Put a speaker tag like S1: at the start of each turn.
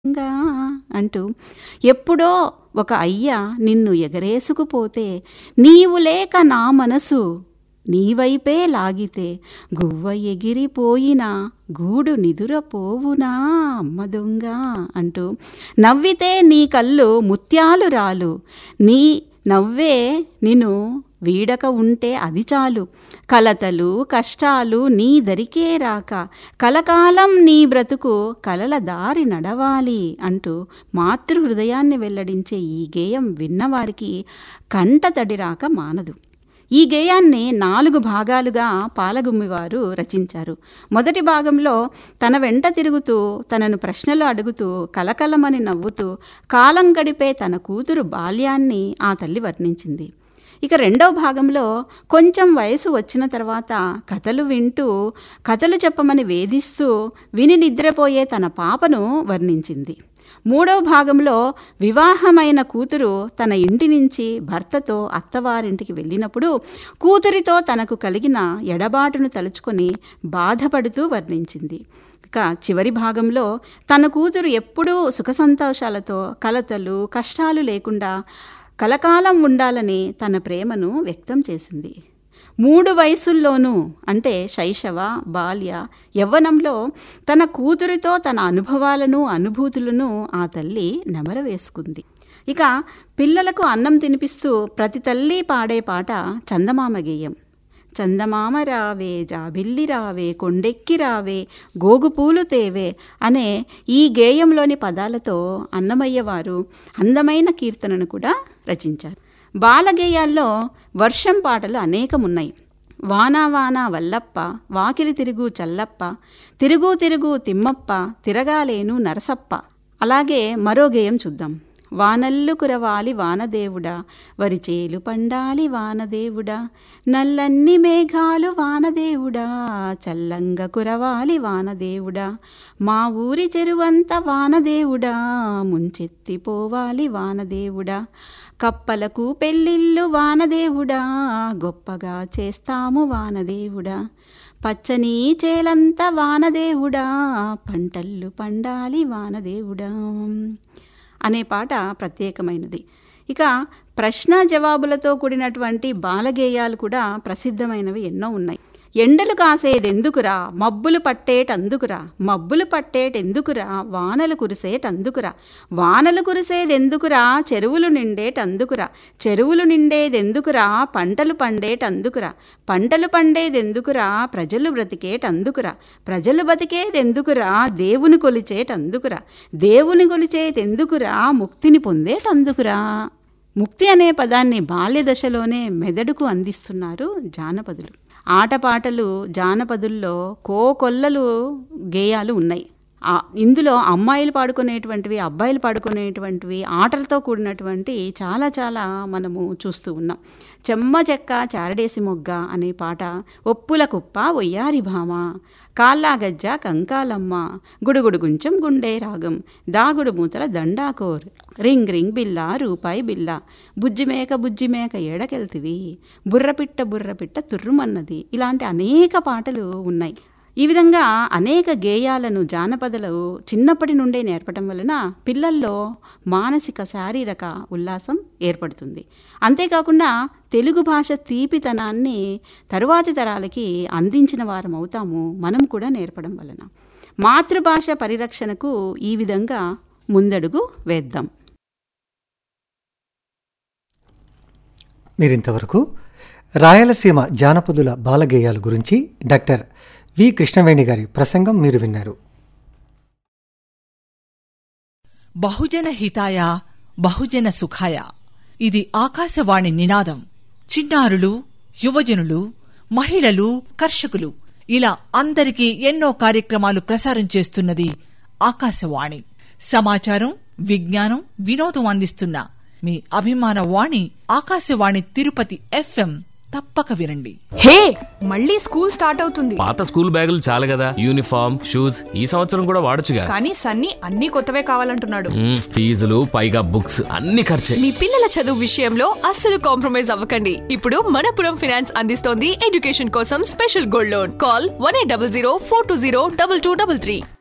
S1: గా అంటూ ఎప్పుడో ఒక అయ్య నిన్ను ఎగరేసుకుపోతే నీవు లేక నా మనసు నీవైపే లాగితే గువ్వ ఎగిరిపోయినా గూడు నిదురపోవునా అమ్మ దొంగ అంటూ నవ్వితే నీ కళ్ళు ముత్యాలు రాలు నీ నవ్వే నిన్ను వీడక ఉంటే అది చాలు కలతలు కష్టాలు నీ దరికే రాక కలకాలం నీ బ్రతుకు కలల దారి నడవాలి అంటూ మాతృ హృదయాన్ని వెల్లడించే ఈ గేయం విన్నవారికి కంట తడి రాక మానదు ఈ గేయాన్ని నాలుగు భాగాలుగా పాలగుమ్మివారు రచించారు మొదటి భాగంలో తన వెంట తిరుగుతూ తనను ప్రశ్నలు అడుగుతూ కలకలమని నవ్వుతూ కాలం గడిపే తన కూతురు బాల్యాన్ని ఆ తల్లి వర్ణించింది ఇక రెండో భాగంలో కొంచెం వయసు వచ్చిన తర్వాత కథలు వింటూ కథలు చెప్పమని వేధిస్తూ విని నిద్రపోయే తన పాపను వర్ణించింది మూడో భాగంలో వివాహమైన కూతురు తన ఇంటి నుంచి భర్తతో అత్తవారింటికి వెళ్ళినప్పుడు కూతురితో తనకు కలిగిన ఎడబాటును తలుచుకొని బాధపడుతూ వర్ణించింది ఇక చివరి భాగంలో తన కూతురు ఎప్పుడూ సుఖ సంతోషాలతో కలతలు కష్టాలు లేకుండా కలకాలం ఉండాలని తన ప్రేమను వ్యక్తం చేసింది మూడు వయసుల్లోనూ అంటే శైశవ బాల్య యవ్వనంలో తన కూతురితో తన అనుభవాలను అనుభూతులను ఆ తల్లి నెమరవేసుకుంది ఇక పిల్లలకు అన్నం తినిపిస్తూ ప్రతి తల్లి పాడే పాట చందమామ గేయం చందమామ రావే జాబిల్లి రావే కొండెక్కి రావే గోగుపూలు తేవే అనే ఈ గేయంలోని పదాలతో అన్నమయ్య వారు అందమైన కీర్తనను కూడా రచించారు బాలగేయాల్లో వర్షం పాటలు అనేకమున్నాయి వానా వానా వల్లప్ప వాకిలి తిరుగు చల్లప్ప తిరుగు తిరుగు తిమ్మప్ప తిరగాలేను నరసప్ప అలాగే మరో గేయం చూద్దాం వానల్లు కురవాలి వానదేవుడా వరిచేలు పండాలి వానదేవుడా నల్లన్ని మేఘాలు వానదేవుడా చల్లంగ కురవాలి వానదేవుడా మా ఊరి చెరువంత వానదేవుడా ముంచెత్తిపోవాలి వానదేవుడా కప్పలకు పెళ్ళిళ్ళు వానదేవుడా గొప్పగా చేస్తాము వానదేవుడా పచ్చని చేలంత వానదేవుడా పంటల్లు పండాలి వానదేవుడా అనే పాట ప్రత్యేకమైనది ఇక ప్రశ్న జవాబులతో కూడినటువంటి బాలగేయాలు కూడా ప్రసిద్ధమైనవి ఎన్నో ఉన్నాయి ఎండలు కాసేదెందుకురా మబ్బులు పట్టేటందుకురా మబ్బులు పట్టేటెందుకురా వానలు కురిసేటందుకురా వానలు కురిసేదెందుకురా చెరువులు నిండేటందుకురా చెరువులు నిండేదెందుకురా పంటలు పండేటందుకురా పంటలు పండేదెందుకురా ప్రజలు బ్రతికేటందుకురా ప్రజలు బతికేదెందుకురా దేవుని కొలిచేటందుకురా దేవుని కొలిచేదెందుకురా ముక్తిని పొందేటందుకురా ముక్తి అనే పదాన్ని బాల్య దశలోనే మెదడుకు అందిస్తున్నారు జానపదులు ఆటపాటలు జానపదుల్లో కోకొల్లలు గేయాలు ఉన్నాయి ఇందులో అమ్మాయిలు పాడుకునేటువంటివి అబ్బాయిలు పాడుకునేటువంటివి ఆటలతో కూడినటువంటి చాలా చాలా మనము చూస్తూ ఉన్నాం చెమ్మ చెక్క చారడేసి మొగ్గ అనే పాట ఒప్పుల కుప్ప ఒయ్యారి భామ కాల్లా గజ్జ కంకాలమ్మ గుడుగుడు గుంచం గుండె రాగం దాగుడు మూతల దండాకోర్ రింగ్ రింగ్ బిల్ల రూపాయి బిల్ల బుజ్జిమేక బుజ్జిమేక ఏడకెళ్తివి బుర్రపిట్ట బుర్రపిట్ట తుర్రుమన్నది ఇలాంటి అనేక పాటలు ఉన్నాయి ఈ విధంగా అనేక గేయాలను జానపదలు చిన్నప్పటి నుండే నేర్పడం వలన పిల్లల్లో మానసిక శారీరక ఉల్లాసం ఏర్పడుతుంది అంతేకాకుండా తెలుగు భాష తీపితనాన్ని తరువాతి తరాలకి అందించిన వారం అవుతాము మనం కూడా నేర్పడం వలన మాతృభాష పరిరక్షణకు ఈ విధంగా ముందడుగు వేద్దాం
S2: మీరింతవరకు రాయలసీమ జానపదుల బాలగేయాల గురించి డాక్టర్ వి కృష్ణవేణి గారి ప్రసంగం మీరు విన్నారు
S3: బహుజన హితాయ బహుజన సుఖాయ ఇది ఆకాశవాణి నినాదం చిన్నారులు యువజనులు మహిళలు కర్షకులు ఇలా అందరికీ ఎన్నో కార్యక్రమాలు ప్రసారం చేస్తున్నది ఆకాశవాణి సమాచారం విజ్ఞానం వినోదం అందిస్తున్న మీ అభిమాన వాణి ఆకాశవాణి తిరుపతి ఎఫ్ఎం తప్పక వినండి
S4: హే మళ్ళీ స్కూల్ స్టార్ట్ అవుతుంది
S5: పాత స్కూల్ బ్యాగులు చాలు కదా యూనిఫామ్ షూస్ ఈ సంవత్సరం కూడా వాడొచ్చుగా
S4: కానీ సన్నీ అన్ని కొత్తవే కావాలంటున్నాడు
S5: మ్మ్, ఫీజులు పైగా బుక్స్ అన్ని ఖర్చే
S6: మీ పిల్లల చదువు విషయంలో అస్సలు కాంప్రమైజ్ అవ్వకండి ఇప్పుడు మనపురం ఫైనాన్స్ అందిస్తోంది ఎడ్యుకేషన్ కోసం special gold loan call one eight double zero four two zero double two double three